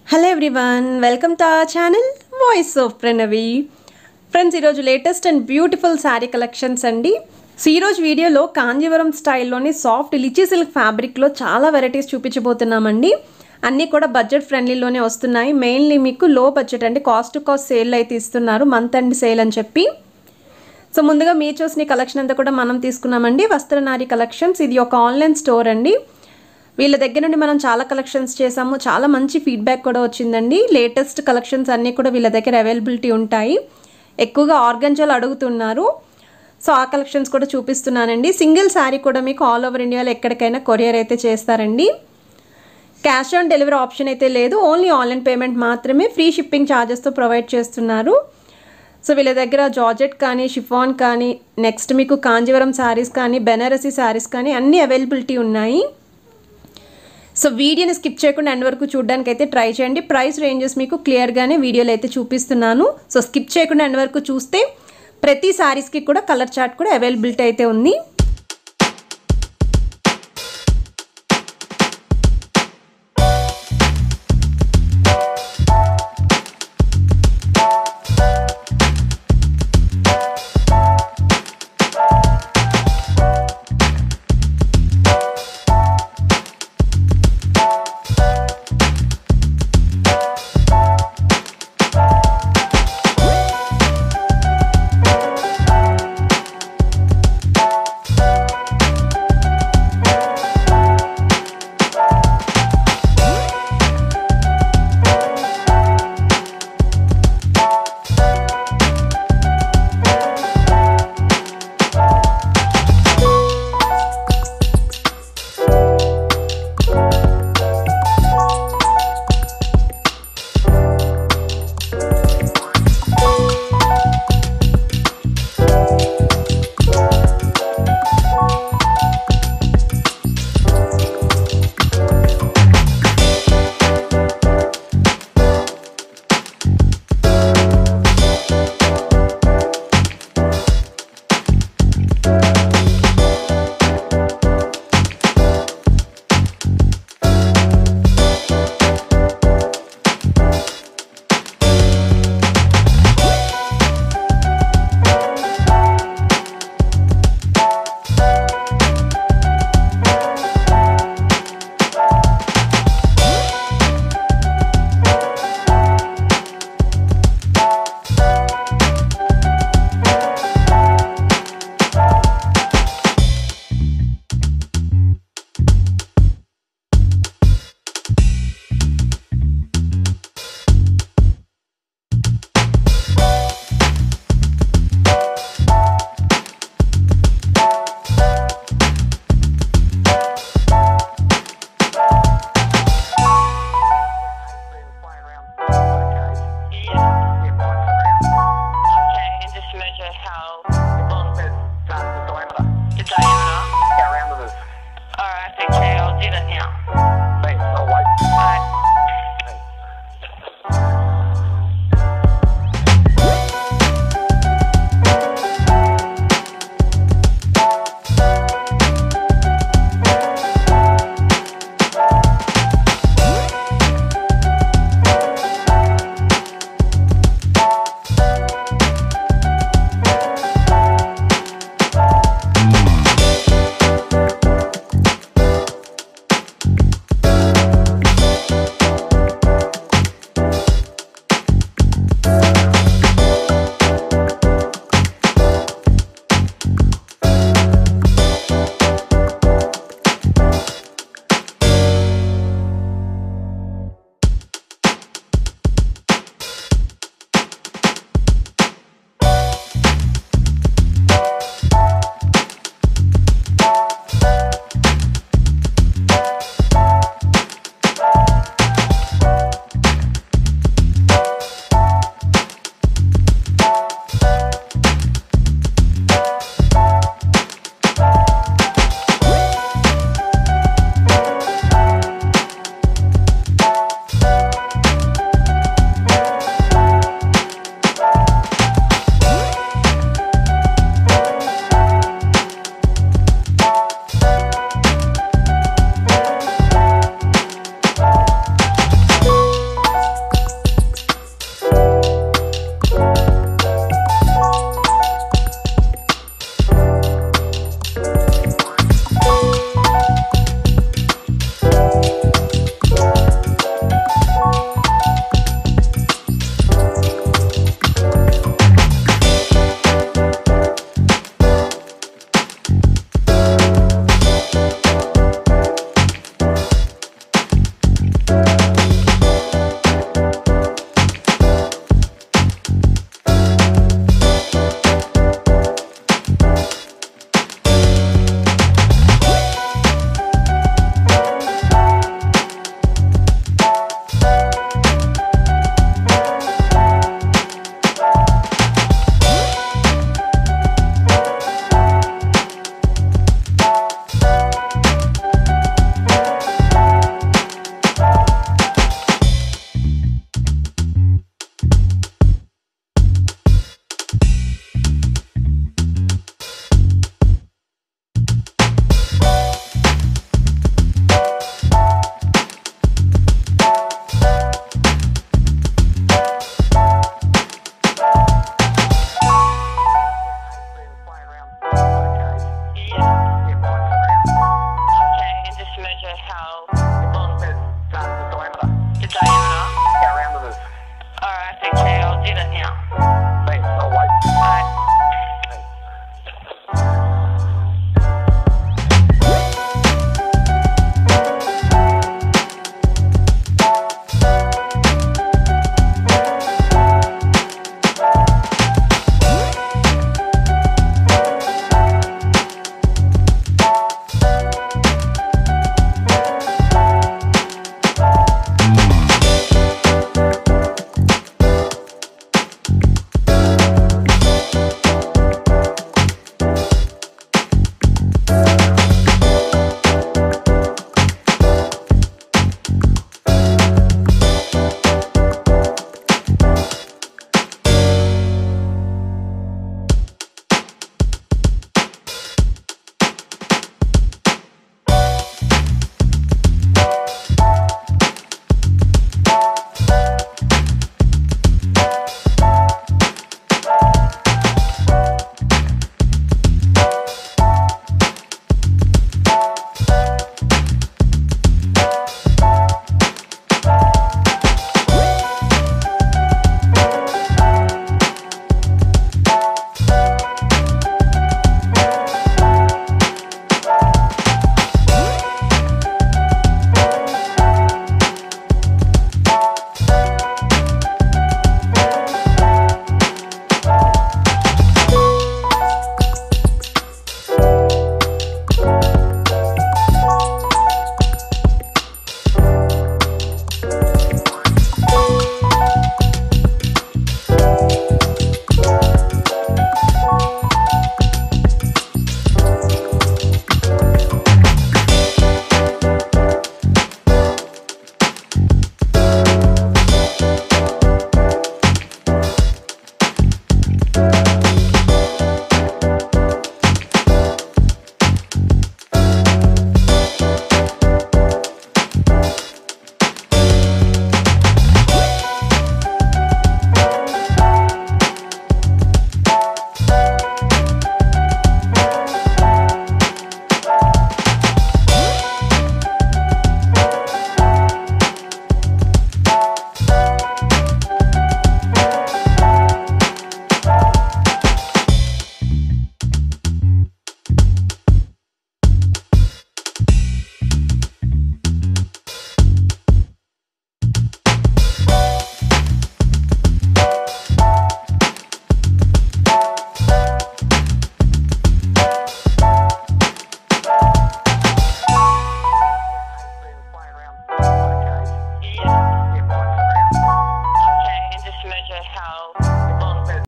hello everyone welcome to our channel voice of Pranavi friends ఈరోజు latest and beautiful sari collections అండి so ఈరోజు వీడియోలో కాంజీవరం స్టైల్లోని సాఫ్ట్ లిచీ సిల్క్ ఫ్యాబ్రిక్లో చాలా వెరైటీస్ చూపించబోతున్నామండి అన్నీ కూడా బడ్జెట్ ఫ్రెండ్లీలోనే వస్తున్నాయి మెయిన్లీ మీకు లో బడ్జెట్ అంటే కాస్ట్ టు కాస్ట్ సేల్ అయితే ఇస్తున్నారు మంత్ అండ్ సేల్ అని చెప్పి సో ముందుగా మీరు చూసిన ఈ కలెక్షన్ అంతా కూడా మనం తీసుకున్నామండి వస్త్రనారి కలెక్షన్స్ ఇది ఒక ఆన్లైన్ స్టోర్ అండి వీళ్ళ దగ్గర నుండి మనం చాలా కలెక్షన్స్ చేసాము చాలా మంచి ఫీడ్బ్యాక్ కూడా వచ్చిందండి లేటెస్ట్ కలెక్షన్స్ అన్నీ కూడా వీళ్ళ దగ్గర అవైలబిలిటీ ఉంటాయి ఎక్కువగా ఆర్గంజాలు అడుగుతున్నారు సో ఆ కలెక్షన్స్ కూడా చూపిస్తున్నానండి సింగిల్ శారీ కూడా మీకు ఆల్ ఓవర్ ఇండియాలో ఎక్కడికైనా కొరియర్ అయితే చేస్తారండి క్యాష్ ఆన్ డెలివరీ ఆప్షన్ అయితే లేదు ఓన్లీ ఆన్లైన్ పేమెంట్ మాత్రమే ఫ్రీ షిప్పింగ్ ఛార్జెస్తో ప్రొవైడ్ చేస్తున్నారు సో వీళ్ళ దగ్గర జార్జెట్ కానీ షిఫాన్ కానీ నెక్స్ట్ మీకు కాంజీవరం శారీస్ కానీ బెనారసీ శారీస్ కానీ అన్నీ అవైలబిలిటీ ఉన్నాయి సో వీడియోని స్కిప్ చేయకుండా ఎండ్ వరకు చూడడానికి అయితే ట్రై చేయండి ప్రైస్ రేంజెస్ మీకు క్లియర్గానే వీడియోలో అయితే చూపిస్తున్నాను సో స్కిప్ చేయకుండా ఎండ్ వరకు చూస్తే ప్రతి శారీస్కి కూడా కలర్ చార్ట్ కూడా అవైలబిలిటీ అయితే ఉంది